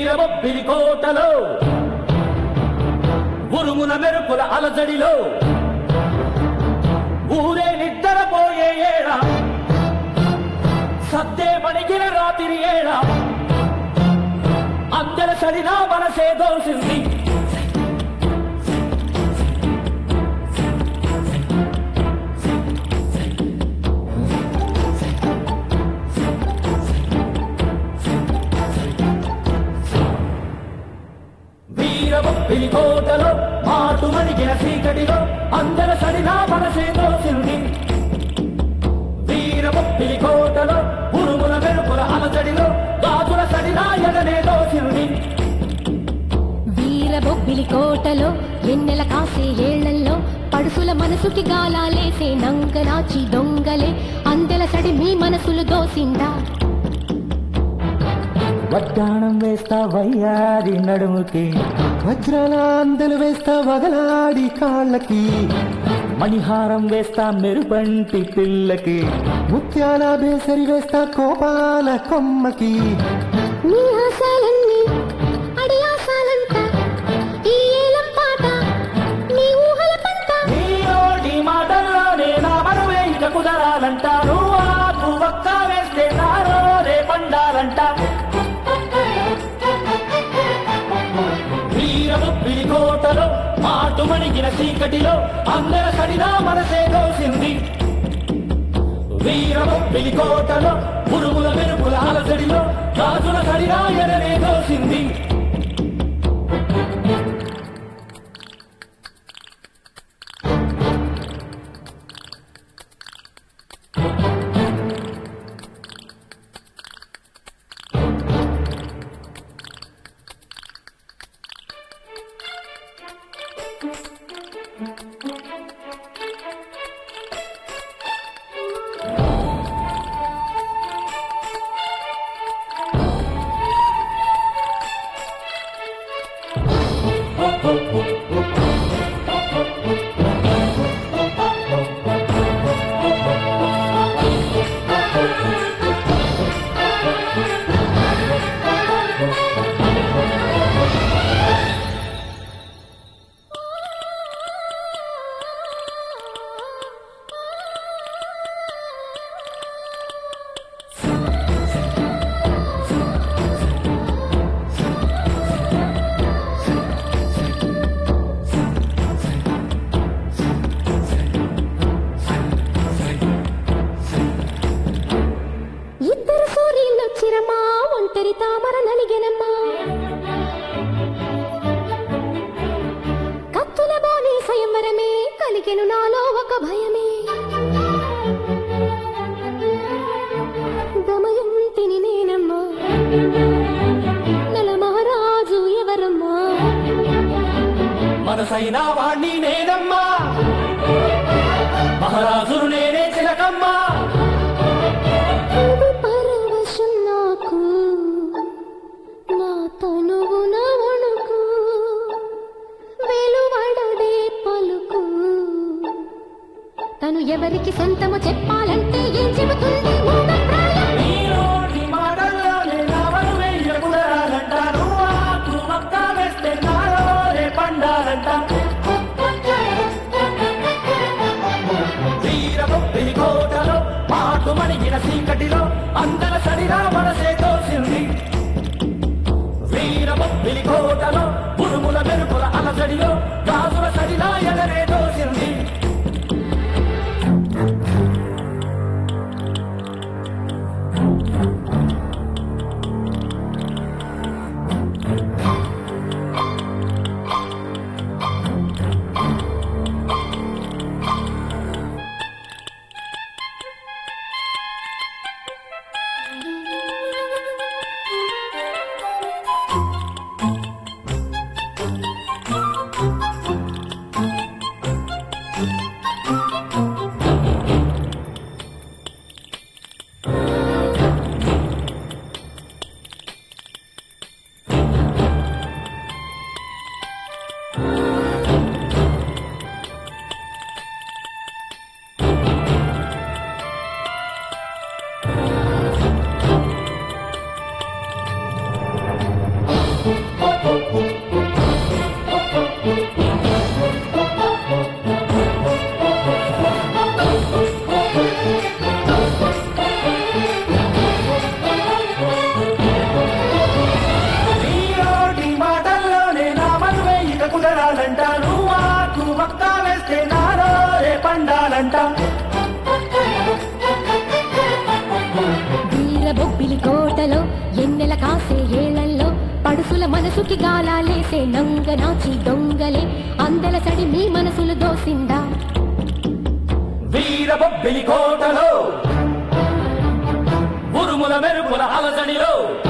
వీరబొబ్బిలి కోటలో ఉరుముల మెరుపుల అలజడిలో ఊరే నిద్రపోయే ఏడ సద్దే మణిగిన రాత్రి ఏడ అందర సడినా మనసే దోసింది వీరబొబ్బిలి కోటలో మాటు మణిగిన చీకటిలో అందర సడినా మనసే దోసింది వీరబొబ్బిలి కోటలో ఉరుముల మెరుపుల అలజడిలో గాజుల సడినా ఎగనే దోసింది వీరబొబ్బిలి కోటలో ఎన్నెల కాసే ఏళ్లల్లో పడుసుల మనసుకి గాలాలేసే నంగనాచి దొంగలే అందెల సడి మీ మనసులు దోసిందా వడ్డాణం వేస్తా వయ్యారి నడుముకి వజ్రాల అందలు వేస్తా వగలాడి కాళ్ళకి మణిహారం వేస్తా మెరుపంటి పిల్లకి ముత్యాల బేసరి వేస్తా కోపాల కొమ్మకి నీ ఆశాలన్నీ అడి ఆశాలంట ఈ ఏలం పాట నీ ఊహల పంట నీలోని మాటల్లోనే నా మరువే ఇక కుదరాలంటారు ఆకు ఒక్క వేస్తే నారో రే పండాలంట వీరముప్పిడి కోటలో మాటు మణిగిన చీకటిలో అందర సడినా మనసే దోసింది వీరముప్పిడి కోటలో పురుగుల మెరుపుల అలసడిలో గాజుల సడినా ఎననే దోసింది ఇద్దరు సూర్యులొచ్చిరమ్మా ఒంటరి తామర నలిగెనమ్మా కత్తుల బాణి స్వయంవరమే కలిగెను నాలో ఒక భయమే దమయంతిని నేనమ్మా నల మహారాజు ఎవరమ్మా మనసైన వాణ్ణి నేనమ్మా మహారాజును నేనే చిలకమ్మా ఇది పరవశం నాకు నా తనువు నా వణుకు వెలువడదే పలుకు తను ఎవరికి సొంతము చెప్పాలంటే ఏం చెబుతుంది మూఢప్రాయం నీలోని మాటల్లోనే నా వరువే ఎగుదరాలంటారు ఆకు ఒక్క వేస్తే నాలో రే పండాలంట వీరబొబ్బిలి కోటలో మాటు మణిగిన చీకటిలో అందర సడిరా మనసే తోసింది వీరబొబ్బిలి కోటలో పురుగుల మెరుపుల అలసడిలో గాజుల సడిలా ఎగరే దోసింది వక్క వేస్తే నారో రే పండాలంట వీర బొబ్బిలి కోటలో ఎన్నెల కాసే ఏళ్లలో పడుసుల మనసుకి గాలాలేసే నంగనాచి దొంగలే అందల సడి మీ మనసులు దోసిందా వీర బొబ్బిలి కోటలో ఉరుముల మెరుపుల అలజడిలో